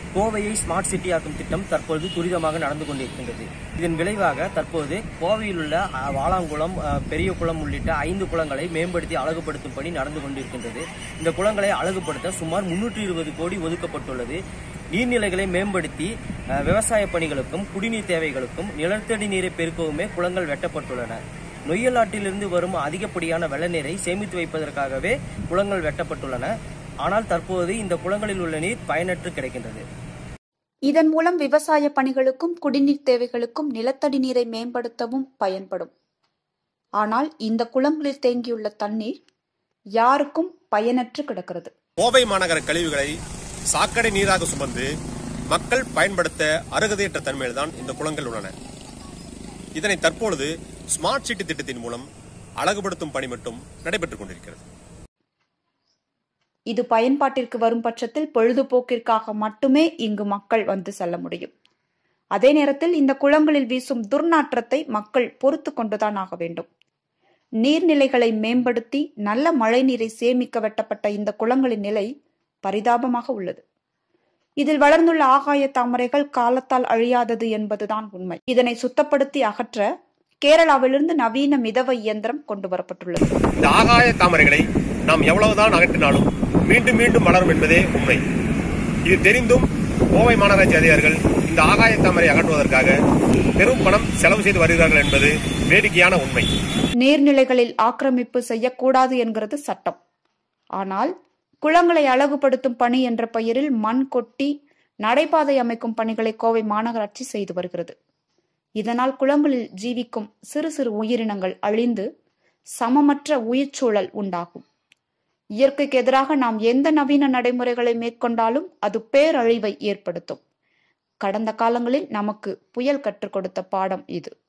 கோவையை smart city ஆக்கும் திட்டம் தற்பொழுது துரிதமாக நடந்து கொண்டிருக்கின்றது இதன் விளைவாக தற்போது கோவையில் உள்ள அஹ், வாலாங்குளம் அஹ், பெரிய குளம் உள்ளிட்ட ஐந்து குளங்களை மேம்படுத்தி அழகுபடுத்தும் பணி நடந்து கொண்டிருக்கின்றது இந்த குளங்களை அழகுபடுத்த சுமார் முன்னூற்றி இருபது கோடி ஒதுக்கப்பட்டுள்ளது நீர்நிலைகளை மேம்படுத்தி அஹ், விவசாய பணிகளுக்கும் குடிநீர் தேவைகளுக்கும் நிலத்தடி நீரை பெருக்கவுமே குளங்கள் வெட்டப்பட்டுள்ளன நொய்யல் ஆற்றிலிருந்து வரும் அதிகப்படியான வெள்ள நீரை சேமித்து வைப்பதற்காகவே குளங்கள் வெட்டப்பட்டுள்ளன ஆனால் தற்போது இந்த குளங்களில் உள்ள நீர் பயனற்று கிடைக்கின்றது இதன் மூலம் விவசாய பணிகளுக்கும் குடிநீர் தேவைகளுக்கும் நிலத்தடி நீரை மேம்படுத்தவும் பயன்படும் ஆனால் இந்த குளங்களில் தேங்கியுள்ள தண்ணீர் யாருக்கும் பயனற்று கிடக்கிறது கோவை மாநகர கழிவுகளை சாக்கடை நீராக சுமந்து மக்கள் பயன்படுத்த அருகதையற்ற தன்மையில்தான் இந்த குளங்கள் உள்ளன இதனை தற்பொழுது ஸ்மார்ட் சிட்டி திட்டத்தின் மூலம் அழகுபடுத்தும் பணி மட்டும் நடைபெற்றுக் கொண்டிருக்கிறது இது பயன்பாட்டிற்கு வரும் பட்சத்தில் பொழுதுபோக்கிற்காக மட்டுமே இங்கு மக்கள் வந்து செல்ல முடியும் அதே நேரத்தில் இந்த குளங்களில் வீசும் துர்நாற்றத்தை மக்கள் பொறுத்து கொண்டுதான் ஆக வேண்டும் நீர்நிலைகளை மேம்படுத்தி நல்ல மழைநீரை சேமிக்க வெட்டப்பட்ட இந்த குளங்களின் நிலை பரிதாபமாக உள்ளது இதில் வளர்ந்துள்ள ஆகாய தாமரைகள் காலத்தால் அழியாதது என்பதுதான் உண்மை இதனை சுத்தப்படுத்தி அகற்ற கேரளாவிலிருந்து நவீன மிதவ இயந்திரம் கொண்டு வரப்பட்டுள்ளது இந்த ஆகாய தாமரைகளை நாம் எவ்வளவுதான் அகற்றினாலும் மீண்டும் மீண்டும் மலரும் என்பதே உண்மை இது தெரிந்தும் கோவை மாநகராட்சி அதிகாரிகள் இந்த ஆகாய தாமரை அகற்றுவதற்காக பெரும் பணம் செலவு செய்து வருகிறார்கள் என்பது வேடிக்கையான உண்மை நீர்நிலைகளில் ஆக்கிரமிப்பு செய்யக்கூடாது என்கிறது சட்டம் ஆனால் குளங்களை அழகுபடுத்தும் பணி என்ற பெயரில் மண் கொட்டி நடைபாதை அமைக்கும் பணிகளை கோவை மாநகராட்சி செய்து வருகிறது இதனால் குளங்களில் ஜீவிக்கும் சிறு சிறு உயிரினங்கள் அழிந்து சமமற்ற உயிர்ச்சூழல் உண்டாகும் இயற்கைக்கு எதிராக நாம் எந்த நவீன நடைமுறைகளை மேற்கொண்டாலும் அது பேரழிவை ஏற்படுத்தும் கடந்த காலங்களில் நமக்கு புயல் கற்றுக் கொடுத்த பாடம் இது